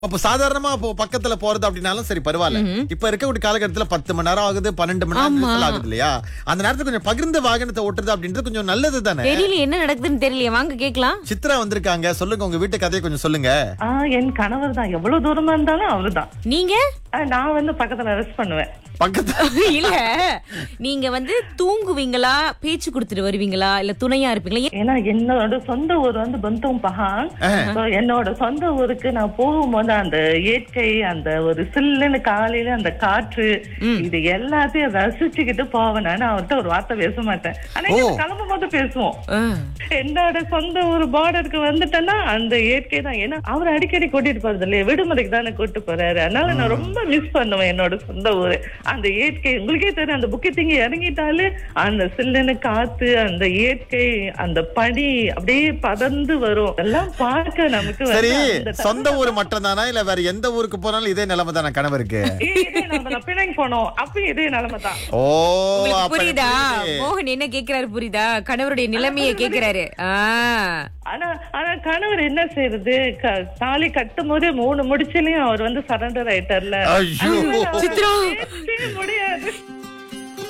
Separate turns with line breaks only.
அப்ப சாதாரணமா இப்போ பக்கத்துல போறது அப்படின்னாலும் சரி பரவாயில்ல இப்ப இருக்கக்கூடிய காலகட்டத்துல பத்து மணி நேரம் ஆகுது பன்னெண்டு மணி நேரம் நெரிசல் ஆகுது இல்லையா அந்த நேரத்துல கொஞ்சம் பகிர்ந்து வாகனத்தை ஓட்டுறது அப்படின்றது கொஞ்சம் நல்லது தானே
தெரியல என்ன நடக்குதுன்னு தெரியலையே வாங்க கேக்கலாம்
சித்ரா வந்திருக்காங்க சொல்லுங்க உங்க வீட்டு கதையை கொஞ்சம் சொல்லுங்க
ஆ என் கணவர் தான் எவ்வளவு தூரமா இருந்தாலும் அவருதான்
நீங்க
ஆ, நான் வந்து பக்கத்துல ரெஸ்ட் பண்ணுவேன்
பக்கத்துல
இல்ல நீங்க வந்து தூங்குவீங்களா பேச்சு கொடுத்துட்டு வருவீங்களா இல்ல துணையா இருப்பீங்களா ஏ-
ஏன்னா என்னோட சொந்த ஊர் வந்து பந்தம் பகாங் So, என்னோட சொந்த ஊருக்கு நான் போகும்போது அந்த இயற்கை அந்த ஒரு சில்லுன்னு காலையில அந்த காற்று இது எல்லாத்தையும் ரசிச்சுக்கிட்டு போவேன் நான் அவர்கிட்ட ஒரு வார்த்தை பேச மாட்டேன் ஆனா
ஓ.
இங்க கிளம்பும் போது பேசுவோம்
ஆ.
என்னோட சொந்த ஒரு பார்டருக்கு வந்துட்டேன்னா அந்த இயற்கை தான் ஏன்னா அவர் அடிக்கடி கூட்டிட்டு போறது இல்லையா விடுமுறைக்கு தானே கூட்டிட்டு போறாரு அதனால நான் ரொம்ப மிஸ் பண்ணுவேன் என்னோட சொந்த ஊரு அந்த இயற்கை உங்களுக்கே தெரியும் அந்த புக்கி திங்கி இறங்கிட்டாலே அந்த சில்லுன்னு காத்து அந்த இயற்கை அந்த பனி அப்படியே பதந்து வரும் எல்லாம் பார்க்க நமக்கு வந்து
சரி
அந்த
சொந்த ஊர் மட்டும் தானா இல்ல வேற எந்த ஊருக்கு போனாலும் இதே நிலைமை தானே கணவருக்கு
ஏய், இதே நிலைமை தான். பிணைங்க போனோம் அப்ப இதே நிலைமை தான்
ஓ
உங்களுக்கு
அப்ப
புரியுதா
புரியுது.
மோகன் என்ன கேக்குறாரு புரியுதா கணவருடைய நிலைமையை கேக்குறாரு ஆ
ஆனா ஆனா கணவர் என்ன செய்யறது க- தாலி கட்டும் போதே மூணு முடிச்சுலயும் அவர் வந்து சரண்டர் ஆயிட்டார்ல
ஐயோ
சித்ரா
பேசவே முடியாது